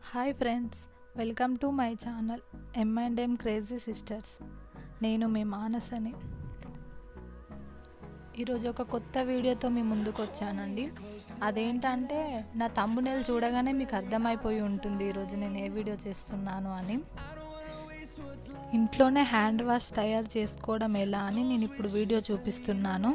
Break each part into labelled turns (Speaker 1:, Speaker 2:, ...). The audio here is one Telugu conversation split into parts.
Speaker 1: hi friends welcome to my channel M and M crazy sisters నేను మీ మానసని ఈరోజు ఒక కొత్త వీడియోతో మీ ముందుకు వచ్చానండి అదేంటంటే నా తమ్మునేలు చూడగానే మీకు అర్థమైపోయి ఉంటుంది ఈరోజు నేను ఏ వీడియో చేస్తున్నాను అని ఇంట్లోనే హ్యాండ్ వాష్ తయారు చేసుకోవడం ఎలా అని నేను ఇప్పుడు వీడియో చూపిస్తున్నాను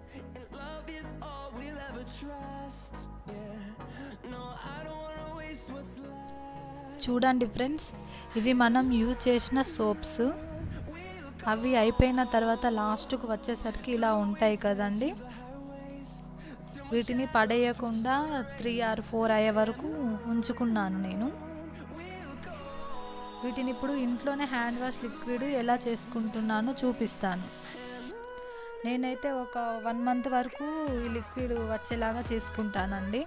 Speaker 1: చూడండి ఫ్రెండ్స్ ఇవి మనం యూజ్ చేసిన సోప్స్ అవి అయిపోయిన తర్వాత లాస్ట్కు వచ్చేసరికి ఇలా ఉంటాయి కదండి వీటిని పడేయకుండా త్రీ ఆర్ ఫోర్ అయ్యే వరకు ఉంచుకున్నాను నేను వీటిని ఇప్పుడు ఇంట్లోనే హ్యాండ్ వాష్ లిక్విడ్ ఎలా చేసుకుంటున్నానో చూపిస్తాను నేనైతే ఒక వన్ మంత్ వరకు ఈ లిక్విడ్ వచ్చేలాగా చేసుకుంటానండి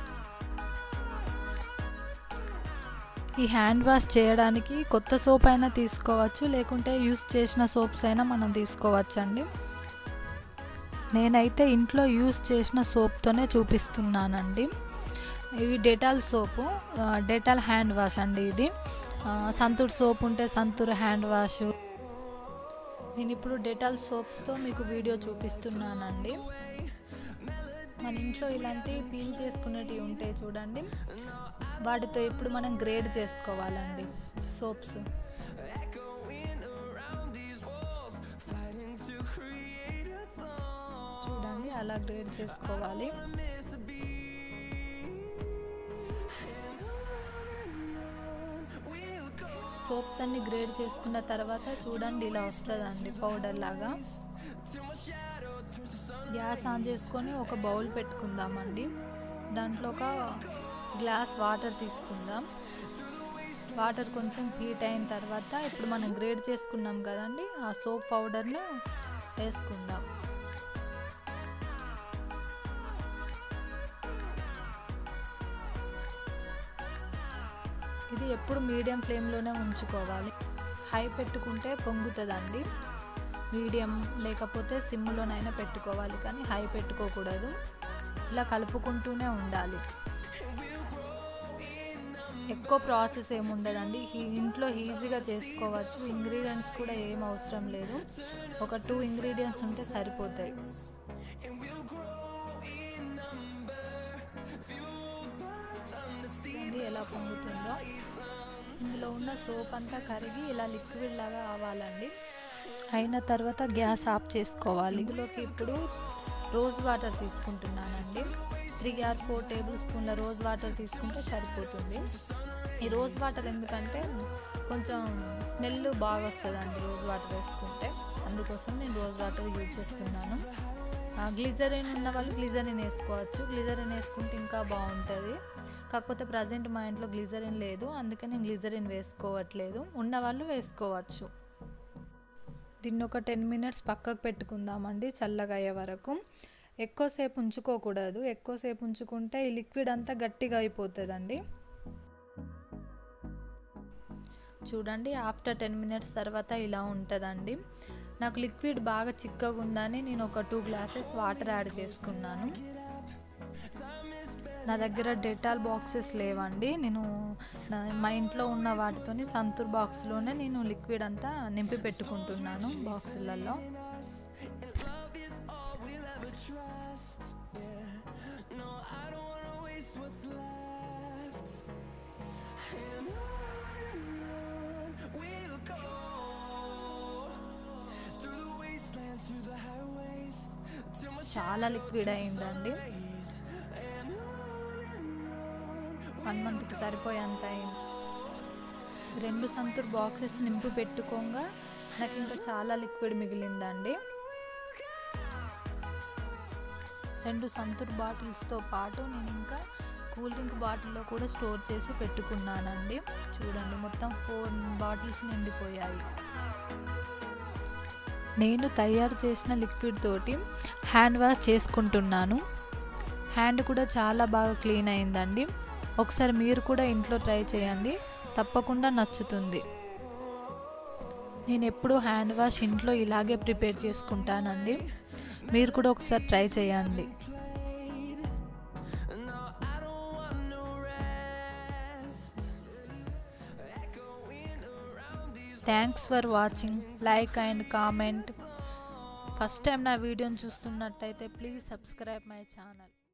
Speaker 1: ఈ హ్యాండ్ వాష్ చేయడానికి కొత్త సోప్ అయినా తీసుకోవచ్చు లేకుంటే యూస్ చేసిన సోప్స్ అయినా మనం తీసుకోవచ్చండి నేనైతే ఇంట్లో యూస్ చేసిన సోప్తోనే చూపిస్తున్నానండి ఇవి Dettol soap Dettol hand wash అండి ఇది సంతూర్ సోప్ ఉంటే సంతూర్ హ్యాండ్ వాష్ నేను ఇప్పుడు డెటాల్ సోప్స్తో మీకు వీడియో చూపిస్తున్నానండి మన ఇంట్లో ఇలాంటి పీల్ చేసుకునేటివి ఉంటాయి చూడండి వాటితో ఇప్పుడు మనం గ్రేడ్ చేసుకోవాలండి సోప్స్ చూడండి అలా గ్రేడ్ చేసుకోవాలి సోప్స్ అన్ని గ్రేడ్ చేసుకున్న తర్వాత చూడండి ఇలా వస్తుందండి పౌడర్ లాగా గ్యాస్ ఆన్ చేసుకొని ఒక బౌల్ పెట్టుకుందామండి దాంట్లో ఒక గ్లాస్ వాటర్ తీసుకుందాం వాటర్ కొంచెం హీట్ అయిన తర్వాత ఇప్పుడు మనం గ్రేడ్ చేసుకున్నాం కదండి ఆ సోప్ పౌడర్ని వేసుకుందాం ఇది ఎప్పుడు మీడియం ఫ్లేమ్లోనే ఉంచుకోవాలి హై పెట్టుకుంటే పొంగుతుందండి మీడియం లేకపోతే సిమ్లోనైనా పెట్టుకోవాలి కానీ హై పెట్టుకోకూడదు ఇలా కలుపుకుంటూనే ఉండాలి ఎక్కువ ప్రాసెస్ ఏమి ఉండదండి ఇంట్లో ఈజీగా చేసుకోవచ్చు ఇంగ్రీడియంట్స్ కూడా ఏం అవసరం లేదు ఒక టూ ఇంగ్రీడియంట్స్ ఉంటే సరిపోతాయి చూడండి ఎలా పొంగుతుందో ఇందులో ఉన్న సోప్ అంతా కరిగి ఇలా లిక్విడ్ లాగా అవ్వాలండి అయిన తర్వాత గ్యాస్ ఆఫ్ చేసుకోవాలి ఇందులోకి ఇప్పుడు రోజ్ వాటర్ తీసుకుంటున్నానండి త్రీ ఆర్ ఫోర్ టేబుల్ స్పూన్ల రోజ్ వాటర్ తీసుకుంటే సరిపోతుంది ఈ రోజ్ వాటర్ ఎందుకంటే కొంచెం స్మెల్ బాగా వస్తుందండి రోజ్ వాటర్ వేసుకుంటే అందుకోసం నేను రోజ్ వాటర్ యూజ్ చేస్తున్నాను గ్లిజరిన్ ఉన్న వాళ్ళు గ్లిజరిన్ వేసుకోవచ్చు గ్లిజరిన్ వేసుకుంటే ఇంకా బాగుంటుంది కాకపోతే ప్రజెంట్ మా ఇంట్లో గ్లిజరిన్ లేదు అందుకే నేను గ్లిజరిన్ వేసుకోవట్లేదు ఉన్న వాళ్ళు వేసుకోవచ్చు దీన్ని ఒక టెన్ మినిట్స్ పక్కకు పెట్టుకుందామండి చల్లగా అయ్యే వరకు ఎక్కువసేపు ఉంచుకోకూడదు ఎక్కువసేపు ఉంచుకుంటే ఈ లిక్విడ్ అంతా గట్టిగా అయిపోతుందండి చూడండి ఆఫ్టర్ టెన్ మినిట్స్ తర్వాత ఇలా ఉంటుందండి నాకు లిక్విడ్ బాగా చిక్కగా ఉందని నేను ఒక టూ గ్లాసెస్ వాటర్ యాడ్ చేసుకున్నాను నా దగ్గర డెటాల్ బాక్సెస్ లేవండి నేను మా ఇంట్లో ఉన్న వాటితోని సంతూర్ బాక్స్లోనే నేను లిక్విడ్ అంతా నింపి పెట్టుకుంటున్నాను బాక్సులలో చాలా లిక్విడ్ అయిందండి వన్ మంత్కి సరిపోయేంత అయింది రెండు సంతూర్ బాక్సెస్ నింపి పెట్టుకోగా నాకు ఇంకా చాలా లిక్విడ్ మిగిలిందండి రెండు సంతూర్ బాటిల్స్తో పాటు నేను ఇంకా కూల్ డ్రింక్ బాటిల్లో కూడా స్టోర్ చేసి పెట్టుకున్నానండి చూడండి మొత్తం ఫోర్ బాటిల్స్ నిండిపోయాయి నేను తయారు చేసిన లిక్విడ్ తోటి హ్యాండ్ వాష్ చేసుకుంటున్నాను హ్యాండ్ కూడా చాలా బాగా క్లీన్ అయిందండి ఒకసారి మీరు కూడా ఇంట్లో ట్రై చేయండి తప్పకుండా నచ్చుతుంది నేను ఎప్పుడు హ్యాండ్ వాష్ ఇంట్లో ఇలాగే ప్రిపేర్ చేసుకుంటానండి మీరు కూడా ఒకసారి ట్రై చేయండి thanks for watching like and comment first time నా వీడియోని చూస్తున్నట్టయితే ప్లీజ్ సబ్స్క్రైబ్ మై ఛానల్